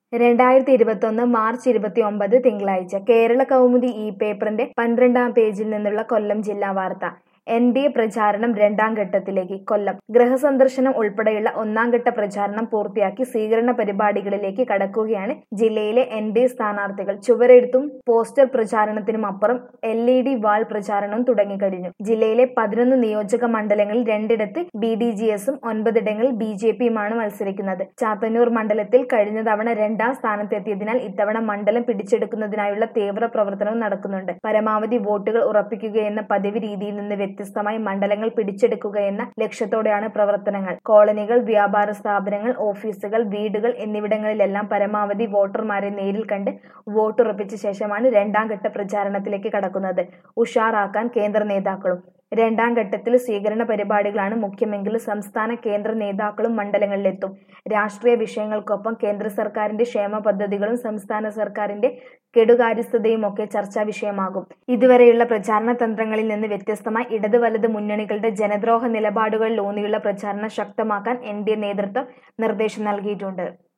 രണ്ടായിരത്തി ഇരുപത്തൊന്ന് മാർച്ച് ഇരുപത്തി ഒമ്പത് തിങ്കളാഴ്ച കേരള കൗമുദി ഈ പേപ്പറിന്റെ പന്ത്രണ്ടാം പേജിൽ നിന്നുള്ള കൊല്ലം ജില്ലാ വാർത്ത എൻ ഡി എ പ്രചാരണം രണ്ടാം ഘട്ടത്തിലേക്ക് കൊല്ലം ഗൃഹസന്ദർശനം ഉൾപ്പെടെയുള്ള ഒന്നാം ഘട്ട പ്രചാരണം പൂർത്തിയാക്കി സ്വീകരണ പരിപാടികളിലേക്ക് കടക്കുകയാണ് ജില്ലയിലെ എൻ ഡി എ സ്ഥാനാർത്ഥികൾ ചുവരെഴുത്തും പോസ്റ്റർ പ്രചാരണത്തിനും അപ്പുറം എൽ ഇ ഡി വാൾ പ്രചാരണവും തുടങ്ങിക്കഴിഞ്ഞു ജില്ലയിലെ പതിനൊന്ന് നിയോജക മണ്ഡലങ്ങളിൽ രണ്ടിടത്ത് ബി ഡി ജി എസും ഒൻപതിടങ്ങളിൽ ബി ജെ പിയുമാണ് മത്സരിക്കുന്നത് ചാത്തന്നൂർ മണ്ഡലത്തിൽ കഴിഞ്ഞ തവണ രണ്ടാം സ്ഥാനത്തെത്തിയതിനാൽ ഇത്തവണ മണ്ഡലം പിടിച്ചെടുക്കുന്നതിനായുള്ള തീവ്ര പ്രവർത്തനവും നടക്കുന്നുണ്ട് പരമാവധി വോട്ടുകൾ ഉറപ്പിക്കുകയെന്ന പതിവ് രീതിയിൽ നിന്ന് വ്യത്യസ്തമായി മണ്ഡലങ്ങൾ പിടിച്ചെടുക്കുക എന്ന ലക്ഷ്യത്തോടെയാണ് പ്രവർത്തനങ്ങൾ കോളനികൾ വ്യാപാര സ്ഥാപനങ്ങൾ ഓഫീസുകൾ വീടുകൾ എന്നിവിടങ്ങളിലെല്ലാം പരമാവധി വോട്ടർമാരെ നേരിൽ കണ്ട് വോട്ടുറപ്പിച്ച ശേഷമാണ് രണ്ടാം ഘട്ട പ്രചാരണത്തിലേക്ക് കടക്കുന്നത് ഉഷാറാക്കാൻ കേന്ദ്ര നേതാക്കളും രണ്ടാം ഘട്ടത്തിൽ സ്വീകരണ പരിപാടികളാണ് മുഖ്യമെങ്കിലും സംസ്ഥാന കേന്ദ്ര നേതാക്കളും മണ്ഡലങ്ങളിലെത്തും രാഷ്ട്രീയ വിഷയങ്ങൾക്കൊപ്പം കേന്ദ്ര സർക്കാരിന്റെ ക്ഷേമ പദ്ധതികളും സംസ്ഥാന സർക്കാരിന്റെ കെടുകാര്യസ്ഥതയും ഒക്കെ ചർച്ചാ വിഷയമാകും ഇതുവരെയുള്ള പ്രചാരണ തന്ത്രങ്ങളിൽ നിന്ന് വ്യത്യസ്തമായി ഇടത് വലത് മുന്നണികളുടെ ജനദ്രോഹ നിലപാടുകളിലൂന്നിയുള്ള പ്രചാരണം ശക്തമാക്കാൻ എൻ ഡി എ നേതൃത്വം നിർദ്ദേശം നൽകിയിട്ടുണ്ട്